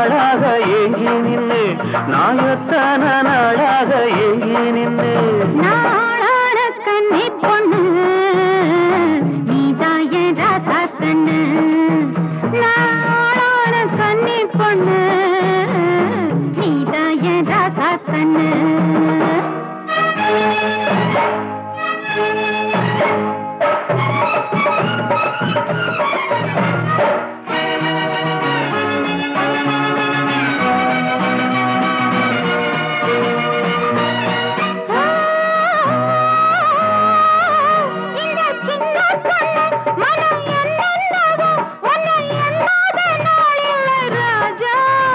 நாளாக ஏங்கி நின்று நான் எத்தனை நாளாக ஏங்கி நின்று நாளான கன்னி பொண்ணு நீதான் என் ராசா கண்ணு நாளான கன்னி பொண்ணு நீதான் என் ராசா கண்ணு இந்த சின்ன பொண்ணு மனம் என்னென்னவோ உன்னை எண்ணாத நாளில்லை ராஜா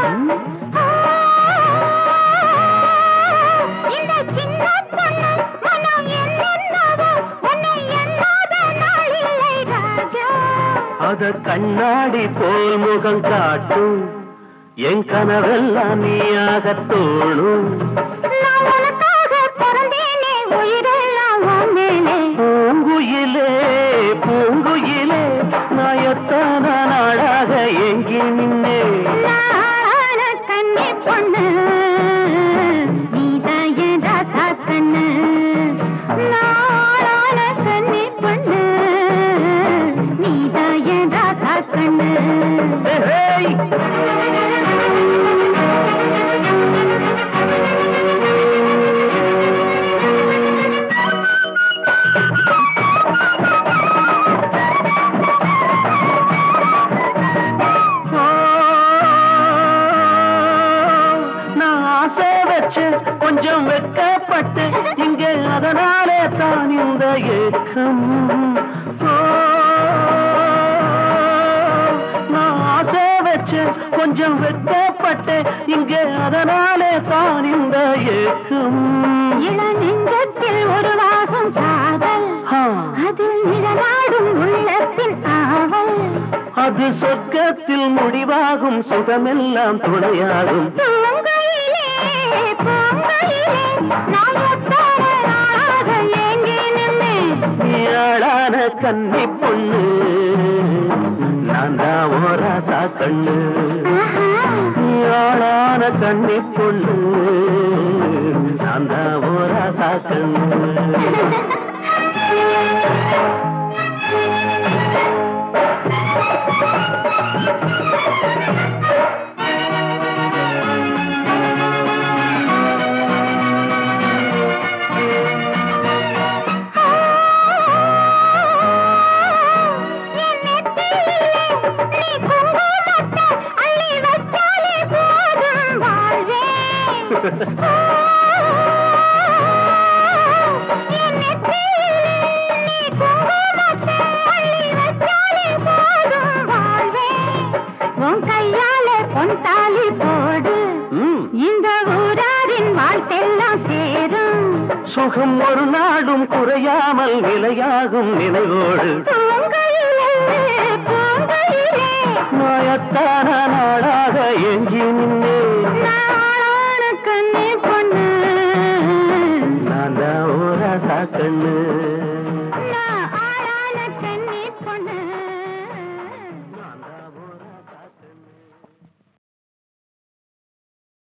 இந்த சின்ன பொண்ணு மனம் என்னென்னவோ உன்னை எண்ணாத நாளில்லை ராஜா அத கண்ணாடி போல் முகம் காட்டும் என் கனவெல்லாம் நீயாக தோணும் நான் உனக்காக பிறந்தேனே உயிரெல்லாம் உன் மேலே பூங்குயிலே பூங்குயிலே நான் எத்தனை நாளாக ஏங்கி நின்னே நாளான கன்னி பொண்ணு நீதான் என் ராசா கண்ணு நாளான கன்னி பொண்ணு நீதான் என் ராசா கண்ணு ஹேய்! ஓ, நான் ஆசை வச்சு கொஞ்சம் வெட்கப்பட்டு இங்கே அதனாலே தான் இந்த ஏக்கம் ஓ, நான் ஆசை வச்சு கொஞ்சம் வெட்கப்பட்டு இங்கே அதனாலே தான் இந்த ஏக்கம் இள நெஞ்சத்தில் உருவாகும் காதல் ஆ, அதில் நிழலாடும் உள்ளத்தின் ஆவல் அது சொர்க்கத்தில் முடிவாகும் சுகமெல்லாம் துணையாகும் பூங்கையிலே பூங்கையிலே நான் எத்தனை நாளாக ஏங்கி நின்னேன் ஏழான கன்னி பொண்ணு நான் தான் ஓராசா கண்ணு ஏழான கன்னி பொண்ணு நான் தான் ஓராசா கண்ணு என் நெத்தியிலே நீ குங்குமத்தை அள்ளி வச்சாலே போதும் வாழ்வேன் என் நெத்தியிலே நீ குங்குமத்தை அள்ளி வச்சாலே போதும் வாழ்வேன் உன் கையால பொன் தாலி போடு ம், இந்த ஊராரின் வாழ்த்தெல்லாம் சேரும் சுகம் ஒரு நாடும் குறையாமல் நிலையாகும் நினைவோடு பூங்கையிலே பூங்கையிலே மாயத்தான நாளாக எங்கி நின்று நாளான கண்ணே பொண்ணு நான் தான் ஓராசா கண்ணு